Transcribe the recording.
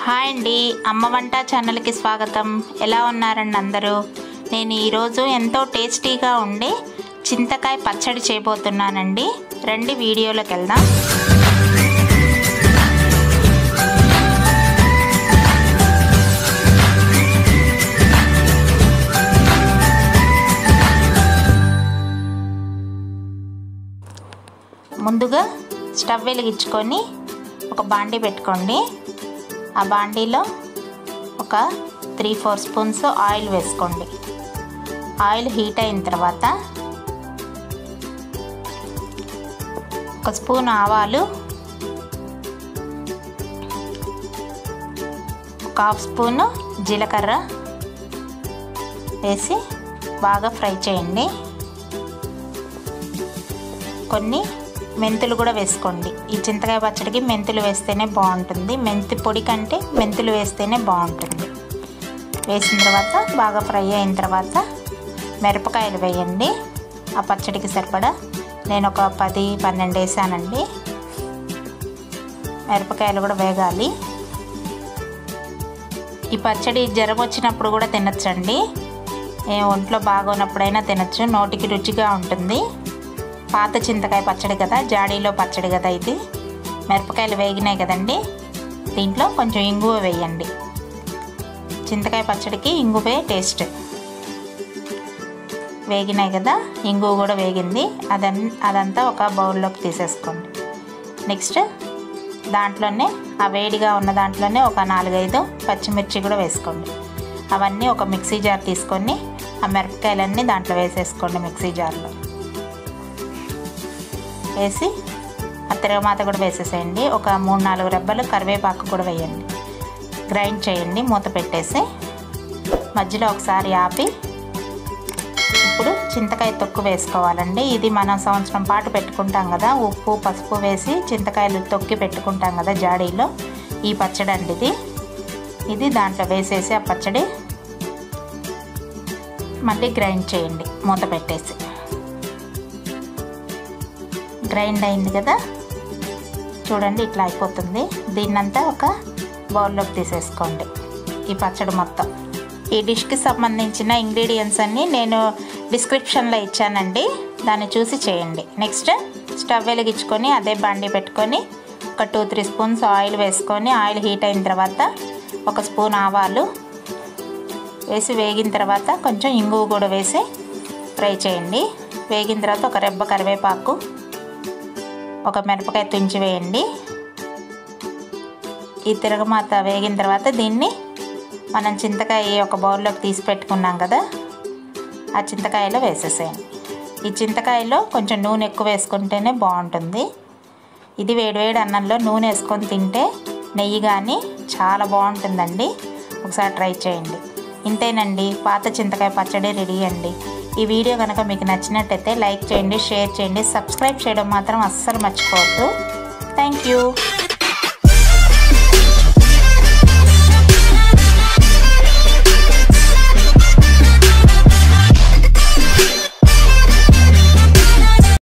hi అండి అమ్మ వంట ఛానల్కి స్వాగతం ఎలా ఉన్నారండి అందరూ నేను ఈరోజు ఎంతో టేస్టీగా ఉండే చింతకాయ పచ్చడి చేయబోతున్నానండి రండి వీడియోలోకి వెళ్దాం ముందుగా స్టవ్ వెలిగించుకొని ఒక బాండీ పెట్టుకోండి ఆ బాండీలో ఒక త్రీ ఫోర్ స్పూన్స్ ఆయిల్ వేసుకోండి ఆయిల్ హీట్ అయిన తర్వాత ఒక స్పూన్ ఆవాలు ఒక హాఫ్ స్పూన్ జీలకర్ర వేసి బాగా ఫ్రై చేయండి కొన్ని మెంతులు కూడా వేసుకోండి ఈ చింతకాయ పచ్చడికి మెంతులు వేస్తేనే బాగుంటుంది మెంతి పొడి కంటే మెంతులు వేస్తేనే బాగుంటుంది వేసిన తర్వాత బాగా ఫ్రై అయిన తర్వాత మిరపకాయలు వేయండి ఆ పచ్చడికి సరిపడా నేను ఒక పది పన్నెండు వేసానండి మిరపకాయలు కూడా వేగాలి ఈ పచ్చడి జ్వరం వచ్చినప్పుడు కూడా తినచ్చండి ఏ ఒంట్లో బాగోనప్పుడైనా తినచ్చు నోటికి రుచిగా ఉంటుంది పాత చింతకాయ పచ్చడి కదా జాడీలో పచ్చడి కదా ఇది మిరపకాయలు వేగినాయి కదండి దీంట్లో కొంచెం ఇంగువ వేయండి చింతకాయ పచ్చడికి ఇంగువే టేస్ట్ వేగినాయి కదా ఇంగువ కూడా వేగింది అదన్ అదంతా ఒక బౌల్లోకి తీసేసుకోండి నెక్స్ట్ దాంట్లోనే ఆ వేడిగా ఉన్న దాంట్లోనే ఒక నాలుగైదు పచ్చిమిర్చి కూడా వేసుకోండి అవన్నీ ఒక మిక్సీ జార్ తీసుకొని ఆ మిరపకాయలన్నీ దాంట్లో వేసేసుకోండి మిక్సీ జార్లో వేసి ఆ తిరగమాత కూడా వేసేసేయండి ఒక మూడు నాలుగు రెబ్బలు కరివేపాకు కూడా వేయండి గ్రైండ్ చేయండి మూత పెట్టేసి మధ్యలో ఒకసారి ఆపి ఇప్పుడు చింతకాయ తొక్కు వేసుకోవాలండి ఇది మనం సంవత్సరం పాటు పెట్టుకుంటాం కదా ఉప్పు పసుపు వేసి చింతకాయలు తొక్కి పెట్టుకుంటాం కదా జాడీలో ఈ పచ్చడి అండి ఇది ఇది దాంట్లో వేసేసి ఆ పచ్చడి మళ్ళీ గ్రైండ్ చేయండి మూత పెట్టేసి గ్రైండ్ అయింది కదా చూడండి ఇట్లా అయిపోతుంది దీన్నంతా ఒక బౌల్లోకి తీసేసుకోండి ఈ పచ్చడి మొత్తం ఈ డిష్కి సంబంధించిన ఇంగ్రీడియంట్స్ అన్నీ నేను డిస్క్రిప్షన్లో ఇచ్చానండి దాన్ని చూసి చేయండి నెక్స్ట్ స్టవ్ వెలిగించుకొని అదే బండి పెట్టుకొని ఒక టూ త్రీ స్పూన్స్ ఆయిల్ వేసుకొని ఆయిల్ హీట్ అయిన తర్వాత ఒక స్పూన్ ఆవాలు వేసి వేగిన తర్వాత కొంచెం ఇంగువ కూడా వేసి ఫ్రై చేయండి వేగిన తర్వాత ఒక రెబ్బ కరివేపాకు ఒక మిరపకాయ తుంచి వేయండి ఈ తిరగమాత వేగిన తర్వాత దీన్ని మనం చింతకాయ ఒక బౌల్లోకి తీసి పెట్టుకున్నాం కదా ఆ చింతకాయలో వేసేసేయండి ఈ చింతకాయలో కొంచెం నూనె ఎక్కువ వేసుకుంటేనే బాగుంటుంది ఇది వేడివేడి అన్నంలో నూనె వేసుకొని తింటే నెయ్యి కానీ చాలా బాగుంటుందండి ఒకసారి ట్రై చేయండి ఇంతేనండి పాత చింతకాయ పచ్చడి రెడీ అండి ఈ వీడియో కనుక మీకు నచ్చినట్టయితే లైక్ చేయండి షేర్ చేయండి సబ్స్క్రైబ్ చేయడం మాత్రం అస్సలు మర్చిపోవద్దు థ్యాంక్ యూ